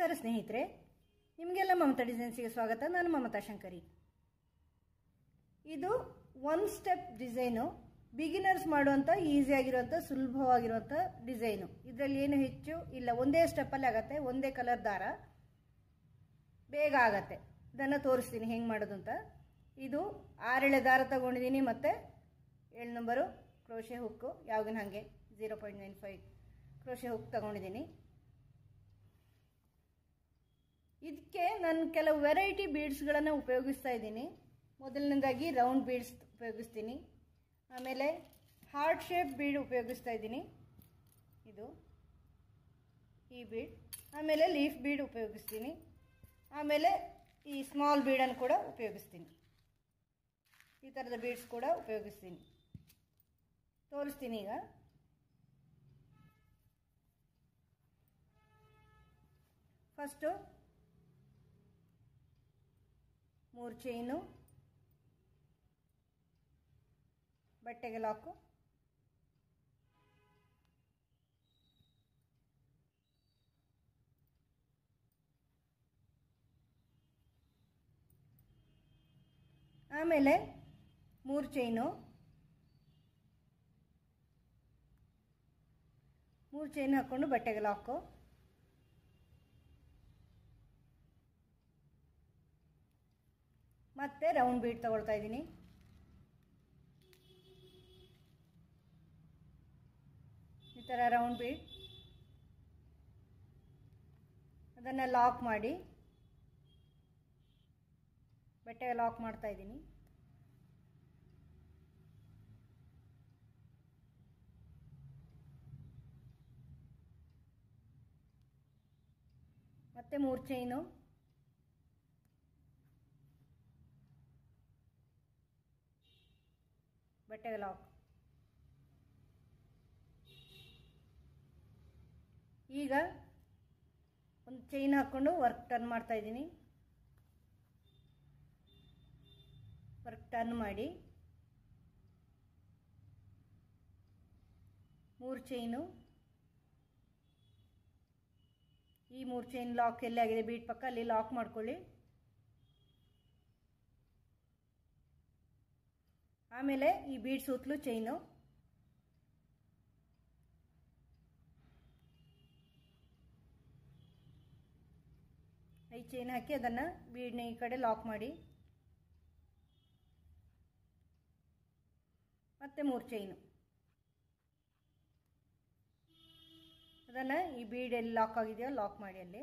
ನಮಸ್ಕಾರ ಸ್ನೇಹಿತರೆ ನಿಮಗೆಲ್ಲ ಮಮತಾ ಡಿಸೈನ್ಸಿಗೆ ಸ್ವಾಗತ ನಾನು ಮಮತಾ ಶಂಕರಿ ಇದು ಒನ್ ಸ್ಟೆಪ್ ಡಿಸೈನು ಬಿಗಿನರ್ಸ್ ಮಾಡುವಂಥ ಈಸಿಯಾಗಿರುವಂಥ ಸುಲಭವಾಗಿರುವಂಥ ಡಿಸೈನು ಇದರಲ್ಲಿ ಏನು ಹೆಚ್ಚು ಇಲ್ಲ ಒಂದೇ ಸ್ಟೆಪ್ಪಲ್ಲಿ ಆಗತ್ತೆ ಒಂದೇ ಕಲರ್ ದಾರ ಬೇಗ ಆಗತ್ತೆ ಇದನ್ನು ತೋರಿಸ್ತೀನಿ ಹೆಂಗೆ ಮಾಡೋದು ಅಂತ ಇದು ಆರೆಳೆ ದಾರ ತಗೊಂಡಿದ್ದೀನಿ ಮತ್ತು ಏಳು ನಂಬರು ಕ್ರೋಶೆ ಹುಕ್ಕು ಯಾವಾಗಿನ ಹಾಗೆ zero point nine five crochet hook ತಗೊಂಡಿದ್ದೀನಿ ಇದಕ್ಕೆ ನಾನು ಕೆಲವು ವೆರೈಟಿ ಬೀಡ್ಸ್ಗಳನ್ನು ಉಪಯೋಗಿಸ್ತಾ ಇದ್ದೀನಿ ಮೊದಲನೇದಾಗಿ ರೌಂಡ್ ಬೀಡ್ಸ್ ಉಪಯೋಗಿಸ್ತೀನಿ ಆಮೇಲೆ ಹಾರ್ಟ್ ಶೇಪ್ ಬೀಡ್ ಉಪಯೋಗಿಸ್ತಾ ಇದ್ದೀನಿ ಇದು ಈ ಬೀಡ್ ಆಮೇಲೆ ಲೀಫ್ ಬೀಡ್ ಉಪಯೋಗಿಸ್ತೀನಿ ಆಮೇಲೆ ಈ ಸ್ಮಾಲ್ ಬೀಡನ್ನು ಕೂಡ ಉಪಯೋಗಿಸ್ತೀನಿ ಈ ಥರದ ಬೀಡ್ಸ್ ಕೂಡ ಉಪಯೋಗಿಸ್ತೀನಿ ತೋರಿಸ್ತೀನಿ ಈಗ ಫಸ್ಟು ಮೂರು ಚೈನು ಬಟ್ಟೆಗೆ ಲಾಕು ಆಮೇಲೆ ಮೂರು ಚೈನು ಮೂರು ಚೈನ್ ಹಾಕ್ಕೊಂಡು ಬಟ್ಟೆಗೆ ಲಾಕು ಮತ್ತೆ ರೌಂಡ್ ಬೀಟ್ ತಗೊಳ್ತಾ ಇದ್ದೀನಿ ಈ ಥರ ರೌಂಡ್ ಬೀಟ್ ಅದನ್ನು ಲಾಕ್ ಮಾಡಿ ಬಟ್ಟೆಗೆ ಲಾಕ್ ಮಾಡ್ತಾ ಇದ್ದೀನಿ ಮತ್ತೆ ಮೂರು ಚೈನು ಬಟ್ಟೆಗೆ ಲಾಕ್ ಈಗ ಒಂದು ಚೈನ್ ಹಾಕ್ಕೊಂಡು ವರ್ಕ್ ಟರ್ನ್ ಮಾಡ್ತಾ ಇದ್ದೀನಿ ವರ್ಕ್ ಟರ್ನ್ ಮಾಡಿ ಮೂರು ಚೈನು ಈ ಮೂರು ಚೈನ್ ಲಾಕ್ ಎಲ್ಲಿ ಆಗಿದೆ ಬೀಟ್ ಪಕ್ಕ ಅಲ್ಲಿ ಲಾಕ್ ಮಾಡ್ಕೊಳ್ಳಿ ಆಮೇಲೆ ಈ ಬೀಡ್ ಸುತ್ತಲೂ ಚೈನು ಈ ಚೈನ್ ಹಾಕಿ ಅದನ್ನು ಬೀಡ್ನ ಈ ಕಡೆ ಲಾಕ್ ಮಾಡಿ ಮತ್ತೆ ಮೂರು ಚೈನು ಅದನ್ನು ಈ ಬೀಡ್ ಎಲ್ಲಿ ಲಾಕ್ ಆಗಿದೆಯೋ ಲಾಕ್ ಮಾಡಿ ಅಲ್ಲಿ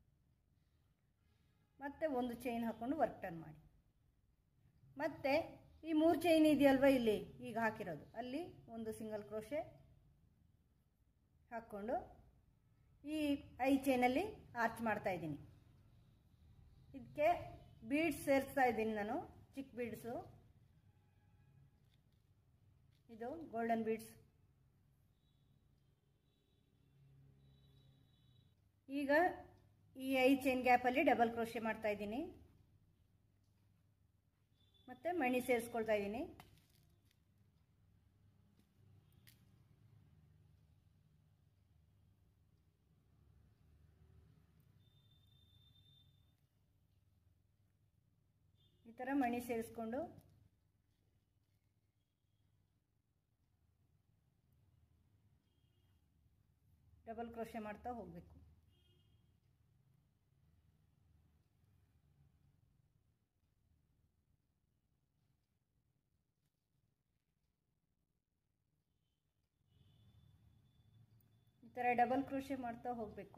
ಮತ್ತೆ ಒಂದು ಚೈನ್ ಹಾಕ್ಕೊಂಡು ವರ್ಕ್ ಟರ್ನ್ ಮಾಡಿ ಮತ್ತೆ ಈ ಮೂರು ಚೈನ್ ಇದೆಯಲ್ವ ಇಲ್ಲಿ ಈಗ ಹಾಕಿರೋದು ಅಲ್ಲಿ ಒಂದು ಸಿಂಗಲ್ ಕ್ರೋಶೆ ಹಾಕ್ಕೊಂಡು ಈ ಐ ಚೈನಲ್ಲಿ ಆರ್ಚ್ ಮಾಡ್ತಾ ಇದ್ದೀನಿ ಇದಕ್ಕೆ ಬೀಡ್ಸ್ ಸೇರಿಸ್ತಾ ಇದ್ದೀನಿ ನಾನು ಚಿಕ್ಕ ಬೀಡ್ಸು ಇದು ಗೋಲ್ಡನ್ ಬೀಡ್ಸ್ ಈಗ ಈ ಐ ಚೈನ್ ಗ್ಯಾಪಲ್ಲಿ ಡಬಲ್ ಕ್ರೋಶೆ ಮಾಡ್ತಾ ಇದ್ದೀನಿ ಮತ್ತು ಮಣಿ ಸೇರಿಸ್ಕೊಳ್ತಾ ಇದ್ದೀನಿ ಈ ಥರ ಮಣಿ ಸೇರಿಸ್ಕೊಂಡು ಡಬಲ್ ಕ್ರೋಶೆ ಮಾಡ್ತಾ ಹೋಗಬೇಕು ಈ ಥರ ಡಬಲ್ ಕ್ರೋಶೆ ಮಾಡ್ತಾ ಹೋಗಬೇಕು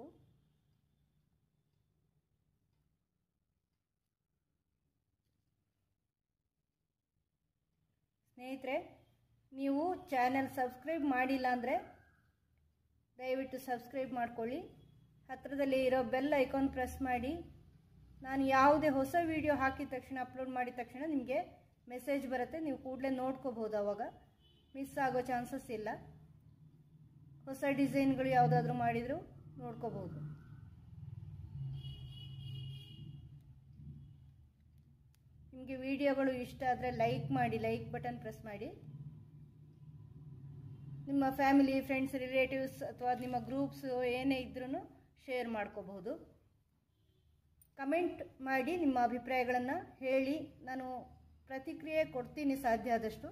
ಸ್ನೇಹಿತರೆ ನೀವು ಚಾನೆಲ್ ಸಬ್ಸ್ಕ್ರೈಬ್ ಮಾಡಿಲ್ಲ ಅಂದರೆ ದಯವಿಟ್ಟು ಸಬ್ಸ್ಕ್ರೈಬ್ ಮಾಡ್ಕೊಳ್ಳಿ ಹತ್ತಿರದಲ್ಲಿ ಇರೋ ಬೆಲ್ ಐಕಾನ್ ಪ್ರೆಸ್ ಮಾಡಿ ನಾನು ಯಾವುದೇ ಹೊಸ ವಿಡಿಯೋ ಹಾಕಿದ ತಕ್ಷಣ ಅಪ್ಲೋಡ್ ಮಾಡಿದ ತಕ್ಷಣ ನಿಮಗೆ ಮೆಸೇಜ್ ಬರುತ್ತೆ ನೀವು ಕೂಡಲೇ ನೋಡ್ಕೋಬೋದು ಅವಾಗ ಮಿಸ್ ಆಗೋ ಚಾನ್ಸಸ್ ಇಲ್ಲ ಹೊಸ ಡಿಸೈನ್ಗಳು ಯಾವುದಾದ್ರೂ ಮಾಡಿದರೂ ನೋಡ್ಕೋಬೋದು ನಿಮಗೆ ವಿಡಿಯೋಗಳು ಇಷ್ಟ ಆದರೆ ಲೈಕ್ ಮಾಡಿ ಲೈಕ್ ಬಟನ್ ಪ್ರೆಸ್ ಮಾಡಿ ನಿಮ್ಮ ಫ್ಯಾಮಿಲಿ ಫ್ರೆಂಡ್ಸ್ ರಿಲೇಟಿವ್ಸ್ ಅಥವಾ ನಿಮ್ಮ ಗ್ರೂಪ್ಸ್ ಏನೇ ಇದ್ರೂ ಶೇರ್ ಮಾಡ್ಕೋಬಹುದು ಕಮೆಂಟ್ ಮಾಡಿ ನಿಮ್ಮ ಅಭಿಪ್ರಾಯಗಳನ್ನು ಹೇಳಿ ನಾನು ಪ್ರತಿಕ್ರಿಯೆ ಕೊಡ್ತೀನಿ ಸಾಧ್ಯ ಆದಷ್ಟು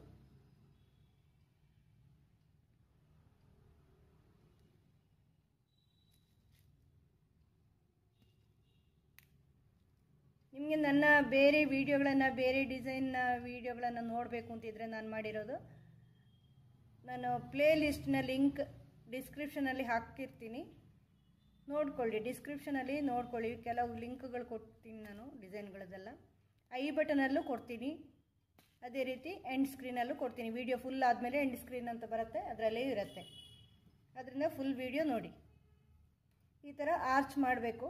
ನಿಮಗೆ ನನ್ನ ಬೇರೆ ವಿಡಿಯೋಗಳನ್ನು ಬೇರೆ ಡಿಸೈನ್ನ ವಿಡಿಯೋಗಳನ್ನು ನೋಡಬೇಕು ಅಂತಿದ್ರೆ ನಾನು ಮಾಡಿರೋದು ನಾನು ಪ್ಲೇ ಲಿಸ್ಟ್ನ ಲಿಂಕ್ ಡಿಸ್ಕ್ರಿಪ್ಷನಲ್ಲಿ ಹಾಕಿರ್ತೀನಿ ನೋಡ್ಕೊಳ್ಳಿ ಡಿಸ್ಕ್ರಿಪ್ಷನಲ್ಲಿ ನೋಡ್ಕೊಳ್ಳಿ ಕೆಲವು ಲಿಂಕ್ಗಳು ಕೊಡ್ತೀನಿ ನಾನು ಡಿಸೈನ್ಗಳದೆಲ್ಲ ಐ ಬಟನಲ್ಲೂ ಕೊಡ್ತೀನಿ ಅದೇ ರೀತಿ ಎಂಡ್ ಸ್ಕ್ರೀನಲ್ಲೂ ಕೊಡ್ತೀನಿ ವಿಡಿಯೋ ಫುಲ್ ಆದಮೇಲೆ ಎಂಡ್ ಸ್ಕ್ರೀನ್ ಅಂತ ಬರುತ್ತೆ ಅದರಲ್ಲೇ ಇರುತ್ತೆ ಅದರಿಂದ ಫುಲ್ ವಿಡಿಯೋ ನೋಡಿ ಈ ಥರ ಆರ್ಚ್ ಮಾಡಬೇಕು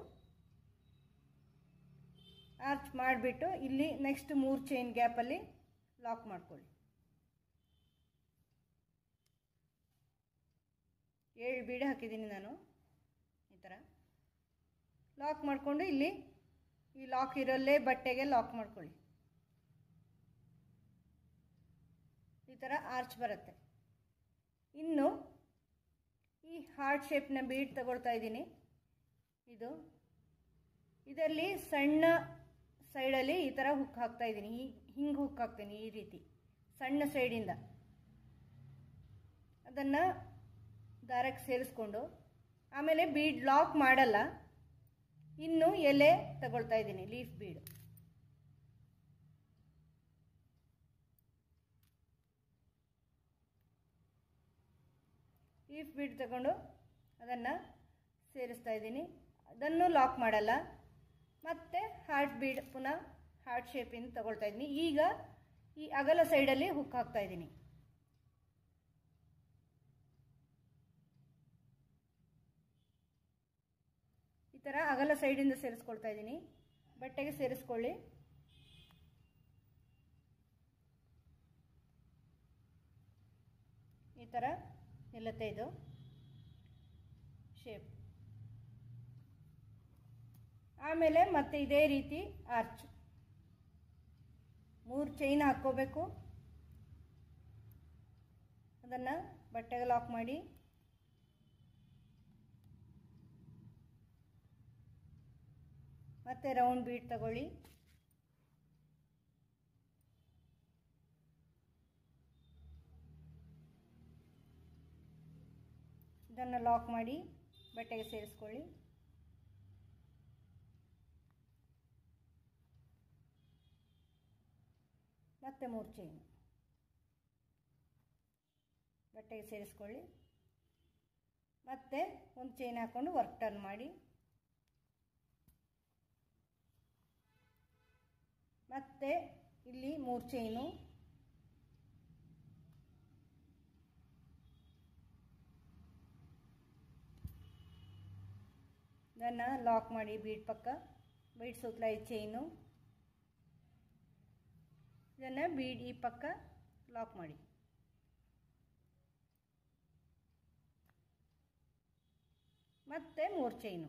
ಆರ್ಚ್ ಮಾಡಿಬಿಟ್ಟು ಇಲ್ಲಿ ನೆಕ್ಸ್ಟ್ ಮೂರು ಚೈನ್ ಗ್ಯಾಪಲ್ಲಿ ಲಾಕ್ ಮಾಡ್ಕೊಳ್ಳಿ ಏಳು ಬೀಡು ಹಾಕಿದ್ದೀನಿ ನಾನು ಈ ಥರ ಲಾಕ್ ಮಾಡಿಕೊಂಡು ಇಲ್ಲಿ ಈ ಲಾಕ್ ಇರೋಲ್ಲೇ ಬಟ್ಟೆಗೆ ಲಾಕ್ ಮಾಡ್ಕೊಳ್ಳಿ ಈ ಥರ ಆರ್ಚ್ ಬರುತ್ತೆ ಇನ್ನು ಈ ಹಾರ್ಟ್ ಶೇಪ್ನ ಬೀಡ್ ತಗೊಳ್ತಾ ಇದ್ದೀನಿ ಇದು ಇದರಲ್ಲಿ ಸಣ್ಣ ಸೈಡಲ್ಲಿ ಈ ಥರ ಹುಕ್ ಹಾಕ್ತಾ ಇದ್ದೀನಿ ಈ ಹಿಂಗೆ ಹುಕ್ ಹಾಕ್ತೀನಿ ಈ ರೀತಿ ಸಣ್ಣ ಸೈಡಿಂದ ಅದನ್ನು ದಾರಕ್ಕೆ ಸೇರಿಸ್ಕೊಂಡು ಆಮೇಲೆ ಬೀಡ್ ಲಾಕ್ ಮಾಡಲ್ಲ ಇನ್ನು ಎಲೆ ತಗೊಳ್ತಾ ಇದ್ದೀನಿ ಲೀಫ್ ಬೀಡ್ ಲೀಫ್ ಬೀಡ್ ತಗೊಂಡು ಅದನ್ನು ಸೇರಿಸ್ತಾ ಇದ್ದೀನಿ ಅದನ್ನು ಲಾಕ್ ಮಾಡಲ್ಲ ಮತ್ತು ಹಾರ್ಟ್ ಬೀಡ್ ಪುನಃ ಹಾರ್ಟ್ ಶೇಪಿಂದ ತಗೊಳ್ತಾ ಇದ್ದೀನಿ ಈಗ ಈ ಅಗಲ ಸೈಡಲ್ಲಿ ಹುಕ್ ಹಾಕ್ತಾ ಇದ್ದೀನಿ ಈ ಥರ ಅಗಲ ಸೈಡಿಂದ ಸೇರಿಸ್ಕೊಳ್ತಾ ಇದ್ದೀನಿ ಬಟ್ಟೆಗೆ ಸೇರಿಸ್ಕೊಳ್ಳಿ ಈ ಥರ ನಿಲ್ಲತ್ತೆ ಇದು ಶೇಪ್ ಆಮೇಲೆ ಮತ್ತೆ ಇದೇ ರೀತಿ ಆರ್ಚ್ ಮೂರು ಚೈನ್ ಹಾಕ್ಕೋಬೇಕು ಅದನ್ನು ಬಟ್ಟೆಗೆ ಲಾಕ್ ಮಾಡಿ ಮತ್ತೆ ರೌಂಡ್ ಬೀಟ್ ತಗೊಳ್ಳಿ ಇದನ್ನು ಲಾಕ್ ಮಾಡಿ ಬಟ್ಟೆಗೆ ಸೇರಿಸ್ಕೊಳ್ಳಿ ಮತ್ತೆ ಮೂರು ಚೈನ್ ಬಟ್ಟೆಗೆ ಸೇರಿಸ್ಕೊಳ್ಳಿ ಮತ್ತೆ ಒಂದು ಚೈನ್ ಹಾಕ್ಕೊಂಡು ವರ್ಕ್ ಟರ್ನ್ ಮಾಡಿ ಮತ್ತೆ ಇಲ್ಲಿ ಮೂರು ಚೈನು ಇದನ್ನು ಲಾಕ್ ಮಾಡಿ ಬೀಡ್ ಪಕ್ಕ ಬೀಡ್ ಸುತ್ತಲ ಈ ಚೈನು ಇದನ್ನು ಬೀಡ್ ಈ ಪಕ್ಕ ಲಾಕ್ ಮಾಡಿ ಮತ್ತೆ ಮೂರು ಚೈನು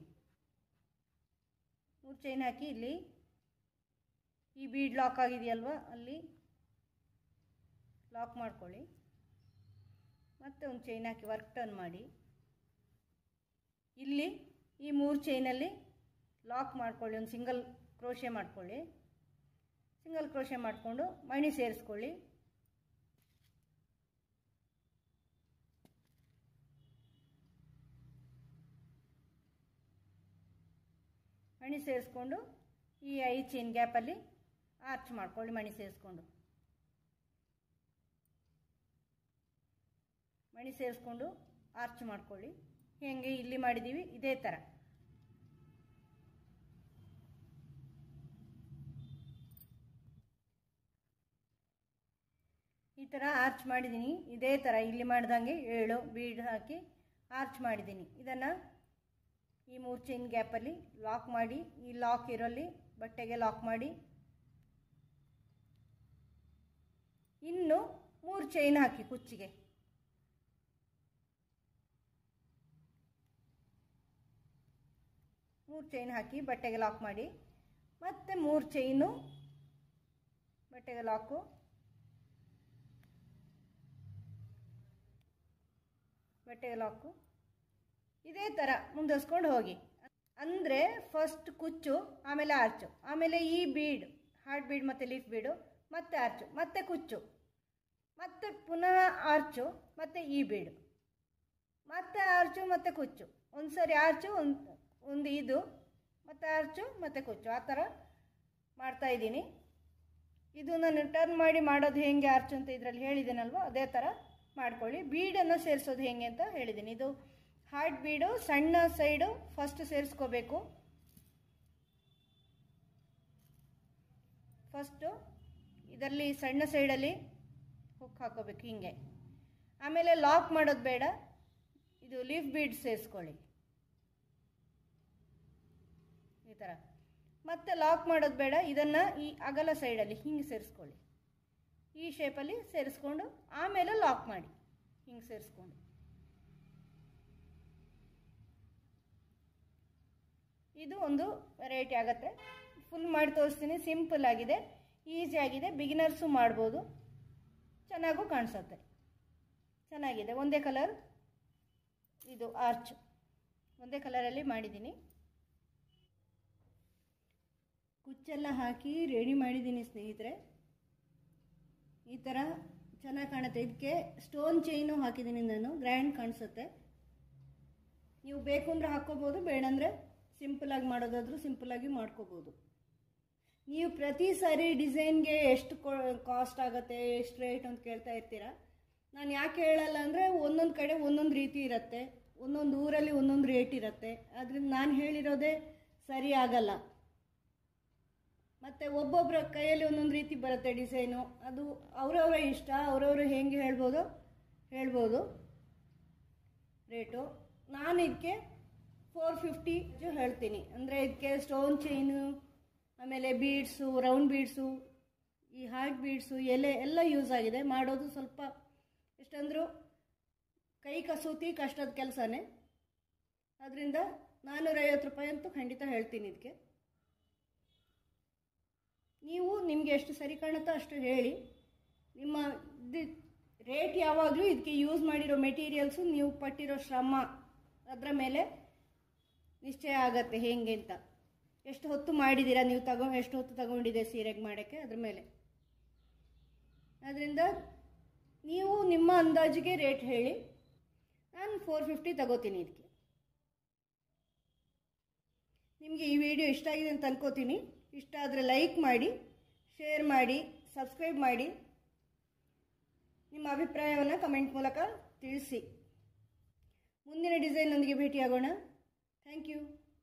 ಮೂರು ಚೈನ್ ಹಾಕಿ ಇಲ್ಲಿ ಈ ಬೀಡ್ ಲಾಕ್ ಆಗಿದೆಯಲ್ವ ಅಲ್ಲಿ ಲಾಕ್ ಮಾಡ್ಕೊಳ್ಳಿ ಮತ್ತೆ ಒಂದು ಚೈನ್ ಹಾಕಿ ವರ್ಕ್ ಟರ್ನ್ ಮಾಡಿ ಇಲ್ಲಿ ಈ ಮೂರು ಚೈನಲ್ಲಿ ಲಾಕ್ ಮಾಡ್ಕೊಳ್ಳಿ ಒಂದು ಸಿಂಗಲ್ ಕ್ರೋಶೆ ಮಾಡ್ಕೊಳ್ಳಿ ಸಿಂಗಲ್ ಕ್ರೋಶೆ ಮಾಡಿಕೊಂಡು ಮಣಿ ಸೇರಿಸ್ಕೊಳ್ಳಿ ಮಣಿ ಸೇರಿಸ್ಕೊಂಡು ಈ ಐದು ಚೈನ್ ಗ್ಯಾಪಲ್ಲಿ ಆರ್ಚ್ ಮಾಡ್ಕೊಳ್ಳಿ ಮಣಿ ಸೇರಿಸ್ಕೊಂಡು ಮಣಿ ಸೇರಿಸ್ಕೊಂಡು ಆರ್ಚ್ ಮಾಡ್ಕೊಳ್ಳಿ ಹೇಗೆ ಇಲ್ಲಿ ಮಾಡಿದ್ದೀವಿ ಇದೇ ಥರ ಈ ಥರ ಆರ್ಚ್ ಮಾಡಿದ್ದೀನಿ ಇದೇ ಥರ ಇಲ್ಲಿ ಮಾಡ್ದಂಗೆ ಏಳು ಬೀಡ್ ಹಾಕಿ ಆರ್ಚ್ ಮಾಡಿದ್ದೀನಿ ಇದನ್ನು ಈ ಮೂರು ಚೈನ್ ಗ್ಯಾಪಲ್ಲಿ ಲಾಕ್ ಮಾಡಿ ಈ ಲಾಕ್ ಇರೋಲ್ಲಿ ಬಟ್ಟೆಗೆ ಲಾಕ್ ಮಾಡಿ ಇನ್ನು ಮೂರು ಚೈನ್ ಹಾಕಿ ಕುಚ್ಚಿಗೆ ಮೂರು ಚೈನ್ ಹಾಕಿ ಬಟ್ಟೆಗೆ ಲಾಕ್ ಮಾಡಿ ಮತ್ತೆ ಮೂರು ಚೈನು ಬಟ್ಟೆಗೆ ಲಾಕು ಬಟ್ಟೆಗೆ ಲಾಕು ಇದೇ ಥರ ಮುಂದುವರ್ಸ್ಕೊಂಡು ಹೋಗಿ ಅಂದರೆ ಫಸ್ಟ್ ಕುಚ್ಚು ಆಮೇಲೆ ಆರ್ಚು ಆಮೇಲೆ ಈ ಬೀಡ್ ಹಾರ್ಟ್ ಬೀಡ್ ಮತ್ತು ಲೀಫ್ ಬೀಡು ಮತ್ತೆ ಆರ್ಚು ಮತ್ತೆ ಕುಚ್ಚು ಮತ್ತೆ ಪುನಃ ಆರ್ಚು ಮತ್ತು ಈ ಬೀಡು ಮತ್ತೆ ಆರ್ಚು ಮತ್ತು ಕುಚ್ಚು ಒಂದು ಸರಿ ಆರ್ಚು ಒಂದು ಒಂದು ಇದು ಮತ್ತು ಆರ್ಚು ಮತ್ತು ಕುಚ್ಚು ಆ ಥರ ಮಾಡ್ತಾಯಿದ್ದೀನಿ ಇದು ನಾನು ಟರ್ನ್ ಮಾಡಿ ಮಾಡೋದು ಹೇಗೆ ಆರ್ಚು ಅಂತ ಇದರಲ್ಲಿ ಹೇಳಿದ್ದೀನಲ್ವ ಅದೇ ಥರ ಮಾಡ್ಕೊಳ್ಳಿ ಬೀಡನ್ನು ಸೇರಿಸೋದು ಹೇಗೆ ಅಂತ ಹೇಳಿದ್ದೀನಿ ಇದು ಹಾರ್ಟ್ ಬೀಡು ಸಣ್ಣ ಸೈಡು ಫಸ್ಟ್ ಸೇರಿಸ್ಕೋಬೇಕು ಫಸ್ಟು ಇದರಲ್ಲಿ ಸಣ್ಣ ಸೈಡಲ್ಲಿ ಹುಕ್ ಹಾಕೋಬೇಕು ಹೀಗೆ ಆಮೇಲೆ ಲಾಕ್ ಮಾಡೋದು ಬೇಡ ಇದು ಲೀಫ್ ಬೀಡ್ ಸೇರಿಸ್ಕೊಳ್ಳಿ ಈ ಥರ ಮತ್ತೆ ಲಾಕ್ ಮಾಡೋದು ಬೇಡ ಇದನ್ನು ಈ ಅಗಲ ಸೈಡಲ್ಲಿ ಹಿಂಗೆ ಸೇರಿಸ್ಕೊಳ್ಳಿ ಈ ಶೇಪಲ್ಲಿ ಸೇರಿಸ್ಕೊಂಡು ಆಮೇಲೆ ಲಾಕ್ ಮಾಡಿ ಹಿಂಗೆ ಸೇರಿಸ್ಕೊಂಡು ಇದು ಒಂದು ವೆರೈಟಿ ಆಗುತ್ತೆ ಫುಲ್ ಮಾಡಿ ತೋರಿಸ್ತೀನಿ ಸಿಂಪಲ್ ಆಗಿದೆ ಈಸಿ ಆಗಿದೆ ಬಿಗಿನರ್ಸು ಮಾಡ್ಬೋದು ಚೆನ್ನಾಗೂ ಕಾಣಿಸುತ್ತೆ ಚೆನ್ನಾಗಿದೆ ಒಂದೇ ಕಲರ್ ಇದು ಆರ್ಚ್ ಒಂದೇ ಕಲರಲ್ಲಿ ಮಾಡಿದ್ದೀನಿ ಕುಚ್ಚೆಲ್ಲ ಹಾಕಿ ರೆಡಿ ಮಾಡಿದ್ದೀನಿ ಸ್ನೇಹಿತರೆ ಈ ಥರ ಚೆನ್ನಾಗಿ ಕಾಣುತ್ತೆ ಇದಕ್ಕೆ ಸ್ಟೋನ್ ಚೈನು ಹಾಕಿದ್ದೀನಿ ನಾನು ಗ್ರ್ಯಾಂಡ್ ಕಾಣಿಸುತ್ತೆ ನೀವು ಬೇಕು ಅಂದರೆ ಹಾಕ್ಕೋಬೋದು ಬೇಡಂದರೆ ಸಿಂಪಲಾಗಿ ಮಾಡೋದಾದರೂ ಸಿಂಪಲಾಗಿ ಮಾಡ್ಕೋಬೋದು ನೀವು ಪ್ರತಿ ಸಾರಿ ಡಿಸೈನ್ಗೆ ಎಷ್ಟು ಕಾಸ್ಟ್ ಆಗುತ್ತೆ ಎಷ್ಟು ರೇಟ್ ಅಂತ ಕೇಳ್ತಾ ಇರ್ತೀರಾ ನಾನು ಯಾಕೆ ಹೇಳಲ್ಲ ಅಂದರೆ ಒಂದೊಂದು ಕಡೆ ಒಂದೊಂದು ರೀತಿ ಇರುತ್ತೆ ಒಂದೊಂದು ಊರಲ್ಲಿ ಒಂದೊಂದು ರೇಟ್ ಇರುತ್ತೆ ಅದರಿಂದ ನಾನು ಹೇಳಿರೋದೇ ಸರಿ ಆಗಲ್ಲ ಮತ್ತು ಒಬ್ಬೊಬ್ಬರ ಕೈಯಲ್ಲಿ ಒಂದೊಂದು ರೀತಿ ಬರುತ್ತೆ ಡಿಸೈನು ಅದು ಅವರವರ ಇಷ್ಟ ಅವರವರು ಹೆಂಗೆ ಹೇಳ್ಬೋದು ಹೇಳ್ಬೋದು ರೇಟು ನಾನು ಇದಕ್ಕೆ ಫೋರ್ ಫಿಫ್ಟಿ ಹೇಳ್ತೀನಿ ಅಂದರೆ ಇದಕ್ಕೆ ಸ್ಟೋನ್ ಚೈನು ಆಮೇಲೆ ಬೀಡ್ಸು ರೌಂಡ್ ಬೀಡ್ಸು ಈ ಹಾರ್ಟ್ ಬೀಡ್ಸು ಎಲೆ ಎಲ್ಲ ಯೂಸ್ ಆಗಿದೆ ಮಾಡೋದು ಸ್ವಲ್ಪ ಎಷ್ಟಂದರೂ ಕೈ ಕಸೂತಿ ಕಷ್ಟದ ಕೆಲಸನೇ ಅದರಿಂದ ನಾನ್ನೂರೈವತ್ತು ರೂಪಾಯಿ ಅಂತೂ ಖಂಡಿತ ಹೇಳ್ತೀನಿ ಇದಕ್ಕೆ ನೀವು ನಿಮಗೆ ಎಷ್ಟು ಸರಿ ಕಾಣುತ್ತೋ ಅಷ್ಟು ಹೇಳಿ ನಿಮ್ಮ ರೇಟ್ ಯಾವಾಗಲೂ ಇದಕ್ಕೆ ಯೂಸ್ ಮಾಡಿರೋ ಮೆಟೀರಿಯಲ್ಸು ನೀವು ಪಟ್ಟಿರೋ ಶ್ರಮ ಅದರ ಮೇಲೆ ನಿಶ್ಚಯ ಆಗತ್ತೆ ಹೇಗೆ ಅಂತ ಎಷ್ಟು ಹೊತ್ತು ಮಾಡಿದ್ದೀರಾ ನೀವು ತಗೊ ಎಷ್ಟು ಹೊತ್ತು ತಗೊಂಡಿದೆ ಸೀರೆಗೆ ಮಾಡೋಕ್ಕೆ ಅದ್ರ ಮೇಲೆ ಅದರಿಂದ ನೀವು ನಿಮ್ಮ ಅಂದಾಜಿಗೆ ರೇಟ್ ಹೇಳಿ ನಾನು ಫೋರ್ ಫಿಫ್ಟಿ ತಗೋತೀನಿ ಇದಕ್ಕೆ ನಿಮಗೆ ಈ ವಿಡಿಯೋ ಇಷ್ಟ ಆಗಿದೆ ಅಂತ ಅನ್ಕೋತೀನಿ ಇಷ್ಟ ಆದರೆ ಲೈಕ್ ಮಾಡಿ ಶೇರ್ ಮಾಡಿ ಸಬ್ಸ್ಕ್ರೈಬ್ ಮಾಡಿ ನಿಮ್ಮ ಅಭಿಪ್ರಾಯವನ್ನು ಕಮೆಂಟ್ ಮೂಲಕ ತಿಳಿಸಿ ಮುಂದಿನ ಡಿಸೈನ್ನೊಂದಿಗೆ ಭೇಟಿಯಾಗೋಣ ಥ್ಯಾಂಕ್ ಯು